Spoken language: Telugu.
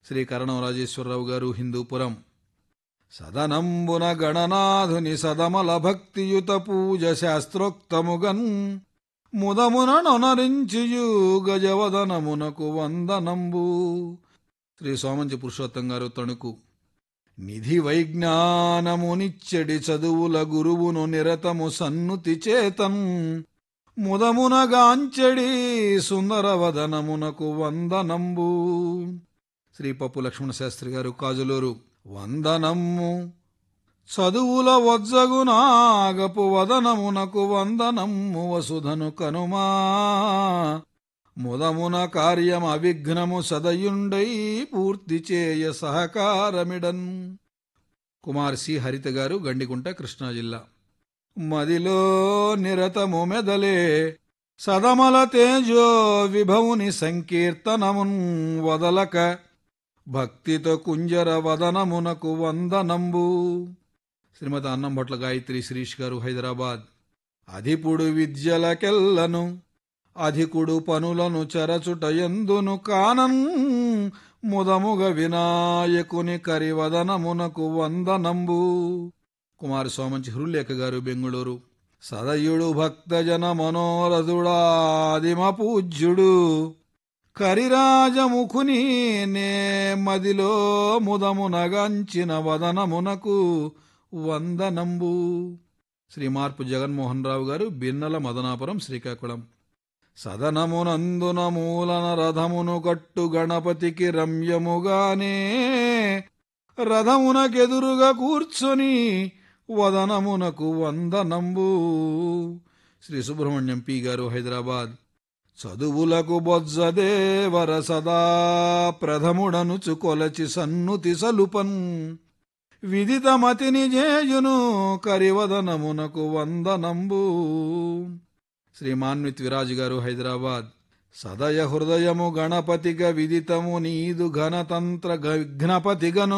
శ్రీ కరణం రాజేశ్వరరావు గారు హిందూపురం సదనంబున గణనాథుని సదమల భక్తియుత పూజ శాస్త్రోక్తముగన్ ముదమున నొనరించియు గజవదనమునకు వందనంబు శ్రీ సోమంచి పురుషోత్తం గారు తణుకు నిధి వైజ్ఞానమునిచ్చడి చదువుల గురువును నిరతము సన్నుతి చేతన్ ముదమునగాంచెడి సుందరవదనమునకు వందనంబు శ్రీ పప్పు లక్ష్మణ శాస్త్రి గారు కాజులూరు వందనమ్ము చదువుల వజ్జగునాగపు వదనమునకు వందనమ్ము వసుధను కనుమా ముదమున కార్యం అవిఘ్నము సదయుండై పూర్తి చేయ సహకారమిడన్ కుమార్ సి హరిత గారు గండికుంట కృష్ణా జిల్లా మదిలో నిరతము మెదలే సదమల తేజో విభవుని సంకీర్తనమున్ వదలక భక్తితో కుంజర వదనమునకు వందనంబు శ్రీమతి అన్నంభట్ల గాయత్రి శిరీష్ గారు హైదరాబాద్ అధిపుడు విద్యలకెల్లను అధికుడు పనులను చెరచుట ఎందును కానన్ ముదముగ వినాయకుని కరివదనమునకు వందనంబు కుమార సోమంచి హృలేఖ గారు బెంగుళూరు సదయుడు భక్తజన మనోరథుడాదిమ పూజ్యుడు కరిరాజముఖుని నే మదిలో ముదమునగంచిన వదనమునకు వందనంబు శ్రీ మార్పు జగన్మోహన్ రావు గారు బిన్నల మదనాపురం శ్రీకాకుళం సదనమునందున మూలన రథమును కట్టు గణపతికి రమ్యముగానే రథమునకెదురుగా కూర్చొని వదనమునకు వందనంబు శ్రీ సుబ్రహ్మణ్యం పి గారు హైదరాబాద్ చదువులకు బొజ్జదేవర సదా ప్రథముడనుచు కొలచి సన్నుతి సలుపన్ విదితమతిని జేయును కరివదనమునకు వందనంబు శ్రీమాన్విత్ విరాజు గారు హైదరాబాద్ సదయ హృదయము గణపతిగా విదితము నీదు ఘనతంత్ర విఘ్నపతిగను